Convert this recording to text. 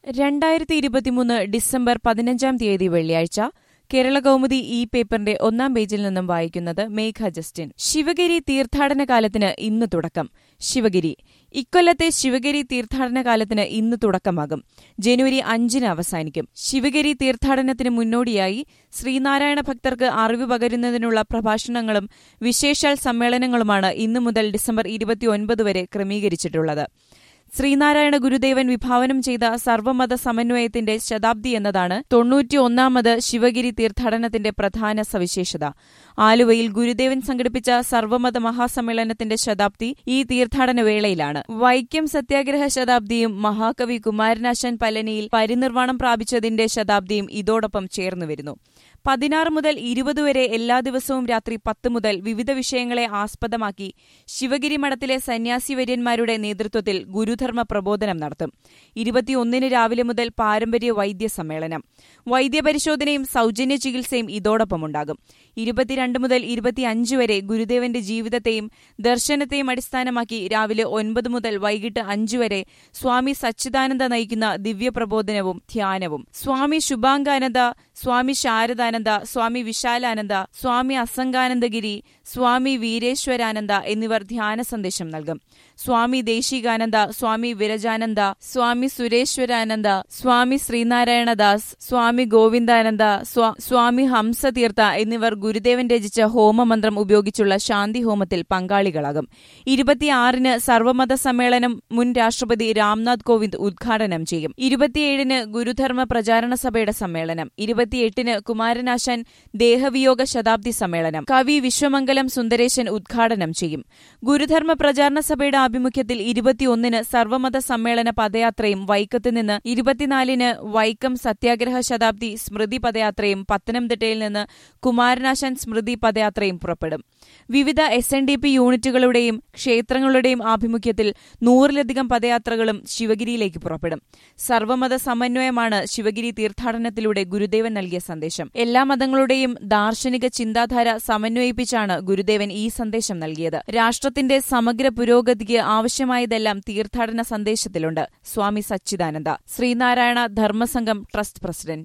രണ്ടായിരത്തി ഇരുപത്തിമൂന്ന് ഡിസംബർ പതിനഞ്ചാം തീയതി വെള്ളിയാഴ്ച കേരള കൗമുദി ഈ പേപ്പറിന്റെ ഒന്നാം പേജിൽ നിന്നും വായിക്കുന്നത് മേഘ ജസ്റ്റിൻ ശിവഗിരി തീർത്ഥാടന കാലത്തിന് ഇന്ന് തുടക്കം ശിവഗിരി ഇക്കൊല്ലത്തെ ശിവഗിരി തീർത്ഥാടന കാലത്തിന് ഇന്ന് തുടക്കമാകും ജനുവരി അഞ്ചിന് അവസാനിക്കും ശിവഗിരി തീർത്ഥാടനത്തിന് മുന്നോടിയായി ശ്രീനാരായണ ഭക്തർക്ക് അറിവ് പകരുന്നതിനുള്ള പ്രഭാഷണങ്ങളും വിശേഷാൽ സമ്മേളനങ്ങളുമാണ് ഇന്നു മുതൽ ഡിസംബർ ഇരുപത്തിയൊൻപത് വരെ ക്രമീകരിച്ചിട്ടുള്ളത് ശ്രീനാരായണ ഗുരുദേവൻ വിഭാവനം ചെയ്ത സർവമത സമന്വയത്തിന്റെ ശതാബ്ദി എന്നതാണ് തൊണ്ണൂറ്റിയൊന്നാമത് ശിവഗിരി തീർത്ഥാടനത്തിന്റെ പ്രധാന സവിശേഷത ആലുവയിൽ ഗുരുദേവൻ സംഘടിപ്പിച്ച സർവമത മഹാസമ്മേളനത്തിന്റെ ശതാബ്ദി ഈ തീർത്ഥാടന വേളയിലാണ് വൈക്കം സത്യാഗ്രഹ ശതാബ്ദിയും മഹാകവി കുമാരനാശാൻ പലനിയിൽ പരിനിർവാണം പ്രാപിച്ചതിന്റെ ശതാബ്ദിയും ഇതോടൊപ്പം ചേർന്നുവരുന്നു പതിനാറ് മുതൽ ഇരുപത് വരെ എല്ലാ ദിവസവും രാത്രി പത്ത് മുതൽ വിവിധ വിഷയങ്ങളെ ആസ്പദമാക്കി ശിവഗിരി മഠത്തിലെ സന്യാസിവര്യന്മാരുടെ നേതൃത്വത്തിൽ ഗുരുധർമ്മ പ്രബോധനം നടത്തും ഇരുപത്തിയൊന്നിന് രാവിലെ മുതൽ പാരമ്പര്യ വൈദ്യ സമ്മേളനം വൈദ്യപരിശോധനയും സൗജന്യ ചികിത്സയും ഇതോടൊപ്പമുണ്ടാകും ഇരുപത്തിരണ്ട് മുതൽ ഇരുപത്തിയഞ്ച് വരെ ഗുരുദേവന്റെ ജീവിതത്തെയും ദർശനത്തെയും അടിസ്ഥാനമാക്കി രാവിലെ ഒൻപത് മുതൽ വൈകിട്ട് അഞ്ചു വരെ സ്വാമി സച്ചിദാനന്ദ നയിക്കുന്ന ദിവ്യപ്രബോധനവും ധ്യാനവും സ്വാമി ശുഭാംഗാനന്ദ സ്വാമി ശാരദാനന്ദ സ്വാമി വിശാലാനന്ദ സ്വാമി അസംഗാനന്ദഗിരി സ്വാമി വീരേശ്വരാനന്ദ എന്നിവർ ധ്യാന സന്ദേശം നൽകും സ്വാമി ദേശികാനന്ദ സ്വാമി വിരജാനന്ദ സ്വാമി സുരേശ്വരാനന്ദ സ്വാമി ശ്രീനാരായണദാസ് സ്വാമി ഗോവിന്ദാനന്ദ സ്വാമി ഹംസതീർത്ഥ എന്നിവർ ഗുരുദേവൻ രചിച്ച ഹോമമന്ത്രം ഉപയോഗിച്ചുള്ള ശാന്തി ഹോമത്തിൽ പങ്കാളികളാകും ഇരുപത്തിയാറിന് സർവമത സമ്മേളനം മുൻ രാഷ്ട്രപതി രാംനാഥ് കോവിന്ദ് ഉദ്ഘാടനം ചെയ്യും ഇരുപത്തിയേഴിന് ഗുരുധർമ്മ പ്രചാരണ സഭയുടെ സമ്മേളനം ഇരുപത്തിയെട്ടിന് കുമാരനാശാൻ ദേഹവിയോഗ ശതാബ്ദി സമ്മേളനം കവി വിശ്വമംഗലം സുന്ദരേശൻ ഉദ്ഘാടനം ചെയ്യും ഗുരുധർമ്മ പ്രചാരണ സഭയുടെ ആഭിമുഖ്യത്തിൽ ഇരുപത്തിയൊന്നിന് സർവമത സമ്മേളന പദയാത്രയും വൈക്കത്ത് നിന്ന് ഇരുപത്തിനാലിന് വൈക്കം സത്യാഗ്രഹ ശതാബ്ദി സ്മൃതി പദയാത്രയും പത്തനംതിട്ടയിൽ നിന്ന് കുമാരനാശാൻ സ്മൃതി പദയാത്രയും പുറപ്പെടും വിവിധ എസ് എൻ ഡി പി യൂണിറ്റുകളുടെയും ക്ഷേത്രങ്ങളുടെയും ആഭിമുഖ്യത്തിൽ നൂറിലധികം പദയാത്രകളും ശിവഗിരിയിലേക്ക് പുറപ്പെടും സർവമത സമന്വയമാണ് ശിവഗിരി തീർത്ഥാടനത്തിലൂടെ ഗുരുദേവൻ നൽകിയ സന്ദേശം എല്ലാ മതങ്ങളുടെയും ദാർശനിക ചിന്താധാര സമന്വയിപ്പിച്ചാണ് ഗുരുദേവൻ ഈ സന്ദേശം നൽകിയത് രാഷ്ട്രത്തിന്റെ സമഗ്ര പുരോഗതിക്ക് ആവശ്യമായതെല്ലാം തീർത്ഥാടന സന്ദേശത്തിലുണ്ട് സ്വാമി സച്ചിദാനന്ദ ശ്രീനാരായണ ധർമ്മസംഘം ട്രസ്റ്റ് പ്രസിഡന്റ്